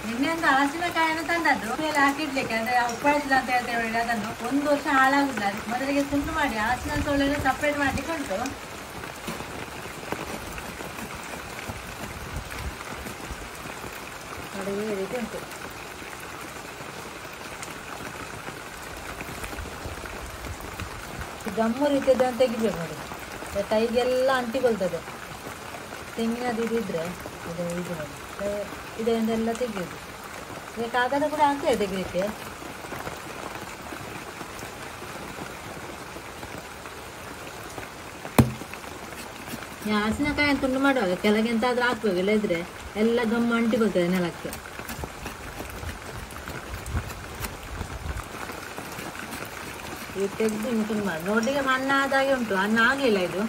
ನಿನ್ನೆಂದು ಹಲಸಿನಕಾಯನ್ನು ತಂದದ್ದು ಮೇಲೆ ಹಾಕಿಡ್ಲಿಕ್ಕೆ ಅಂದ್ರೆ ಉಪಯೋಗಿಸಿದ ಅಂತ ಹೇಳ್ತೇವೆ ನೋಡಿ ಅದನ್ನು ಒಂದು ವರ್ಷ ಹಾಳಾಗುದಿಲ್ಲ ಅದಕ್ಕೆ ಮೊದಲಿಗೆ ತುಂಡು ಮಾಡಿ ಹಲಸಿನ ಸೊಳ್ಳೆಲ್ಲ ಸಪ್ರೇಟ್ ಮಾಡ್ಲಿಕ್ಕೆ ಉಂಟು ನೋಡಿ ಈ ರೀತಿ ಉಂಟು ಈ ಗಮ್ಮು ರೀತಿಯದ್ದು ಅಂತ ತೆಗಿಬೇಕು ನೋಡಿ ಮತ್ತೆ ಕೈಗೆಲ್ಲ ಅಂಟಿಕೊಳ್ತದೆ ತೆಂಗಿನದು ಇದಿದ್ರೆ ಇದು ಇದು ನೋಡಿ ಕ- ಇದರಿಂದೆಲ್ಲ ತೆಗೆಯೋದು ಈಗ ಕಾಗದ ಕೂಡ ಆಗ್ತದೆ ತೆಗಿಲಿಕ್ಕೆ ಈ ಹಲಸಿನಕಾಯಿ ತುಂಡು ಮಾಡುವಾಗ ಕೆಳಗೆ ಎಂತಾದ್ರೂ ಹಾಕ್ಬೇಕು ಇಲ್ಲದಿದ್ರೆ ಎಲ್ಲ ಗಮ್ಮು ಅಂಟಿಕೊಳ್ತದೆ ನೆಲಕ್ಕೆ ಇದು ತೆಗೆದು ಇನ್ನು ತುಂಡು ಮಾಡಿ ನೋಡಿಗೆ ಅನ್ನ ಆದಾಗೆ ಉಂಟು ಅನ್ನ ಆಗಲಿಲ್ಲ ಇದು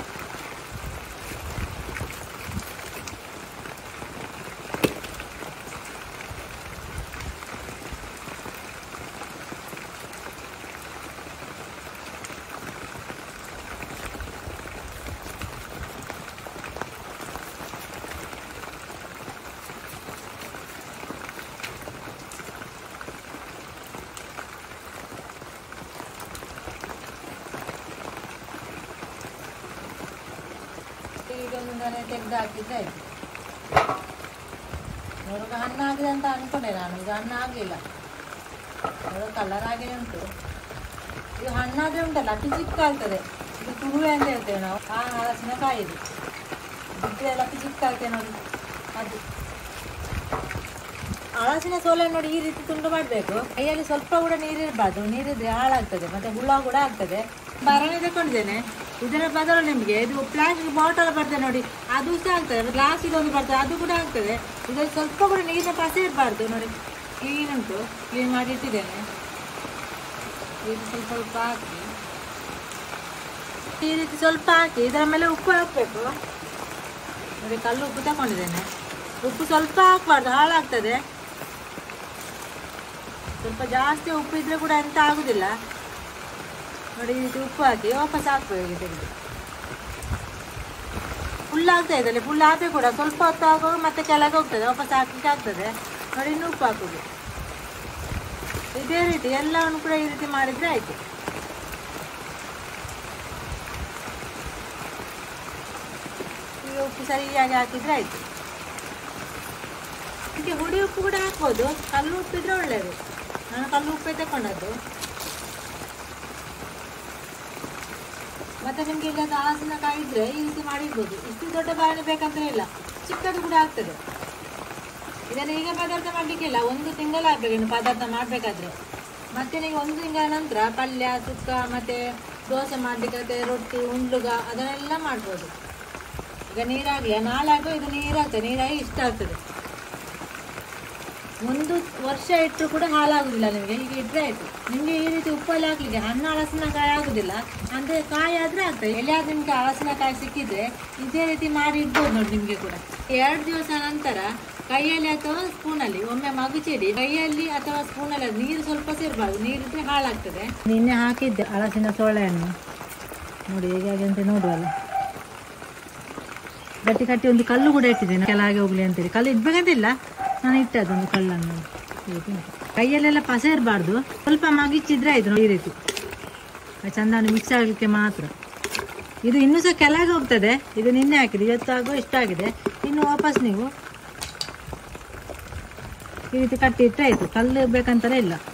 ಇದೊಂದು ಮನೆ ತೆಗೆದು ಹಾಕಿದ್ರೆ ಆಯ್ತು ನೋಡುವಾಗ ಹಣ್ಣು ಆಗಿದೆ ಅಂತ ಅನ್ಕೊಂಡೆ ನಾನು ಈಗ ಹಣ್ಣು ಆಗಲಿಲ್ಲ ನೋಡುವ ಕಲರ್ ಆಗಿದೆ ಉಂಟು ಇದು ಹಣ್ಣಾದ್ರೆ ಉಂಟಲ್ಲ ಅತಿ ಚಿಕ್ಕ ಆಗ್ತದೆ ಇದು ತುರುವೆ ಅಂತ ಹೇಳ್ತೇವೆ ನಾವು ಆ ಹಲಸಿನಕಾಯಿ ಇದು ಬಿಟ್ಟರೆ ಎಲ್ಲ ಅತಿ ಚಿಕ್ಕ ಆಗ್ತದೆ ನೋಡಿ ಅದು ಹಲಸಿನ ಸೋಲೆ ನೋಡಿ ಈ ರೀತಿ ತುಂಡು ಮಾಡಬೇಕು ಕೈಯಲ್ಲಿ ಸ್ವಲ್ಪ ಕೂಡ ನೀರಿರಬಾರ್ದು ನೀರಿದ್ರೆ ಹಾಳಾಗ್ತದೆ ಮತ್ತೆ ಹುಳ ಕೂಡ ಆಗ್ತದೆ ಭರಣೆ ತಗೊಂಡಿದ್ದೇನೆ ಇದರ ಬದಲು ನಿಮಗೆ ಇದು ಪ್ಲಾಸ್ಟಿಕ್ ಬಾಟಲ್ ಬರ್ತದೆ ನೋಡಿ ಅದು ಸಹ ಆಗ್ತದೆ ಗ್ಲಾಸಿಗೆ ಒಂದು ಬರ್ತದೆ ಅದು ಕೂಡ ಆಗ್ತದೆ ಇದರಲ್ಲಿ ಸ್ವಲ್ಪ ಕೂಡ ನೀರಿನ ಪಸೆ ಇರಬಾರ್ದು ನೋಡಿ ಕ್ಲೀನ್ ಉಂಟು ಕ್ಲೀನ್ ಮಾಡಿ ಇಟ್ಟಿದ್ದೇನೆ ಇದು ಸ್ವಲ್ಪ ಸ್ವಲ್ಪ ಹಾಕಿ ಈ ರೀತಿ ಸ್ವಲ್ಪ ಹಾಕಿ ಇದರ ಮೇಲೆ ಉಪ್ಪು ಹಾಕಬೇಕು ನೋಡಿ ಕಲ್ಲು ಉಪ್ಪು ತಗೊಂಡಿದ್ದೇನೆ ಉಪ್ಪು ಸ್ವಲ್ಪ ಹಾಕ್ಬಾರ್ದು ಹಾಳಾಗ್ತದೆ ಸ್ವಲ್ಪ ಜಾಸ್ತಿ ಉಪ್ಪು ಇದ್ರೆ ಕೂಡ ಎಂತ ಆಗುದಿಲ್ಲ ನೋಡಿ ಈ ರೀತಿ ಉಪ್ಪು ಹಾಕಿ ವಾಪಸ್ ಹಾಕ್ಬೇಕು ಈಗ ತೆಗೆದು ಫುಲ್ ಆಗ್ತಾ ಇದೆ ಫುಲ್ ಆದ್ರೆ ಕೂಡ ಸ್ವಲ್ಪ ಹೊತ್ತು ಆಗುವಾಗ ಮತ್ತೆ ಕೆಳಗೆ ಹೋಗ್ತದೆ ವಾಪಸ್ ಹಾಕ್ಲಿಕ್ಕೆ ಆಗ್ತದೆ ನೋಡಿ ಇನ್ನು ಉಪ್ಪು ಹಾಕುದು ಇದೇ ರೀತಿ ಎಲ್ಲವನ್ನು ಕೂಡ ಈ ರೀತಿ ಮಾಡಿದ್ರೆ ಆಯ್ತು ಈಗ ಉಪ್ಪು ಸರಿಯಾಗಿ ಹಾಕಿದ್ರೆ ಆಯ್ತು ಇದಕ್ಕೆ ಹುಡಿ ಉಪ್ಪು ಕೂಡ ಹಾಕ್ಬೋದು ಕಲ್ಲು ಉಪ್ಪು ಇದ್ರೆ ಒಳ್ಳೆಯದು ನಾನು ಕಲ್ಲು ಉಪ್ಪೇ ತಗೊಂಡದ್ದು ಮತ್ತೆ ನಿಮ್ಗೆ ಇಲ್ಲೊಂದು ಹಲಸಿನಕಾಯಿ ಇದ್ರೆ ಈ ರೀತಿ ಮಾಡಿರ್ಬೋದು ಇಷ್ಟು ದೊಡ್ಡ ಬಾಣೆ ಬೇಕಂತ ಇಲ್ಲ ಚಿಕ್ಕದು ಕೂಡ ಆಗ್ತದೆ ಇದನ್ನು ಈಗ ಪದಾರ್ಥ ಮಾಡ್ಲಿಕ್ಕಿಲ್ಲ ಒಂದು ತಿಂಗಳು ಆಗ್ಬೇಕು ಇನ್ನು ಪದಾರ್ಥ ಮಾಡಬೇಕಾದ್ರೆ ಮತ್ತೆ ನೀವು ಒಂದು ತಿಂಗಳ ನಂತರ ಪಲ್ಯ ಸುಕ್ಕ ಮತ್ತೆ ದೋಸೆ ಮಾಡ್ಲಿಕ್ಕೆ ರೊಟ್ಟಿ ಉಂಡ್ಲುಗ ಅದನ್ನೆಲ್ಲ ಮಾಡ್ಬೋದು ಈಗ ನೀರಾಗಲಿ ನಾಳೆ ಆಗೋ ಇದು ನೀರಾಗ್ತದೆ ನೀರಾಗಿ ಇಷ್ಟ ಆಗ್ತದೆ ಒಂದು ವರ್ಷ ಇಟ್ಟರು ಕೂಡ ಹಾಳಾಗುದಿಲ್ಲ ನಿಮಗೆ ಈಗ ಇಟ್ಟರೆ ಆಯ್ತು ನಿಮಗೆ ಈ ರೀತಿ ಉಪ್ಪಲ್ಲಿ ಹಾಕ್ಲಿಕ್ಕೆ ಹಣ್ಣು ಹಲಸಿನಕಾಯಿ ಆಗುದಿಲ್ಲ ಅಂದ್ರೆ ಕಾಯಿ ಆದ್ರೆ ಆಗ್ತದೆ ಎಲ್ಲಿಯಾದ್ರೂ ನಿಮ್ಗೆ ಹಲಸಿನಕಾಯಿ ಸಿಕ್ಕಿದ್ರೆ ಇದೇ ರೀತಿ ಮಾಡಿ ಇಡ್ಬೋದು ನೋಡಿ ನಿಮಗೆ ಕೂಡ ಎರಡು ದಿವಸ ನಂತರ ಕೈಯಲ್ಲಿ ಅಥವಾ ಸ್ಪೂನಲ್ಲಿ ಒಮ್ಮೆ ಮಗುಚಿಡಿ ಕೈಯಲ್ಲಿ ಅಥವಾ ಸ್ಪೂನಲ್ಲಿ ಅದು ನೀರು ಸ್ವಲ್ಪ ಸೇರಬಾರ್ದು ನೀರಿದ್ರೆ ಹಾಳಾಗ್ತದೆ ನಿನ್ನೆ ಹಾಕಿದ್ದೆ ಹಲಸಿನ ಸೊಳೆಯನ್ನು ನೋಡಿ ಹೇಗೆ ಅಂತ ನೋಡುವಲ್ಲ ಗಟ್ಟಿ ಕಟ್ಟಿ ಒಂದು ಕಲ್ಲು ಕೂಡ ಇಟ್ಟಿದ್ದೇನೆ ಕೆಳಗೆ ಹೋಗ್ಲಿ ಅಂತೇಳಿ ಕಲ್ಲು ಇಡ್ಬೇಕಂತಿಲ್ಲ ನಾನು ಇಟ್ಟೆ ಅದೊಂದು ಕಲ್ಲನ್ನು ಈ ರೀತಿ ಉಂಟು. ಕೈಯಲ್ಲೆಲ್ಲ ಪಸೆ ಇರಬಾರ್ದು ಸ್ವಲ್ಪ ಮಗಿಚಿದ್ರೆ ಆಯ್ತು ನೋಡಿ ಈ ರೀತಿ ಅದು ಚಂದ ಮಿಕ್ಸ್ ಆಗಲಿಕ್ಕೆ ಮಾತ್ರ ಇದು ಇನ್ನೂ ಸಹ ಕೆಳಗೆ ಹೋಗ್ತದೆ ಇದು ನಿನ್ನೆ ಹಾಕಿದೆ ಇವತ್ತು ಆಗೋ ಇಷ್ಟ ಆಗಿದೆ ಇನ್ನು ವಾಪಸ್ ನೀವು ಈ ರೀತಿ ಕಟ್ಟಿ ಇಟ್ಟರೆ ಆಯ್ತು ಕಲ್ಲು ಬೇಕಂತಾರೆ ಇಲ್ಲ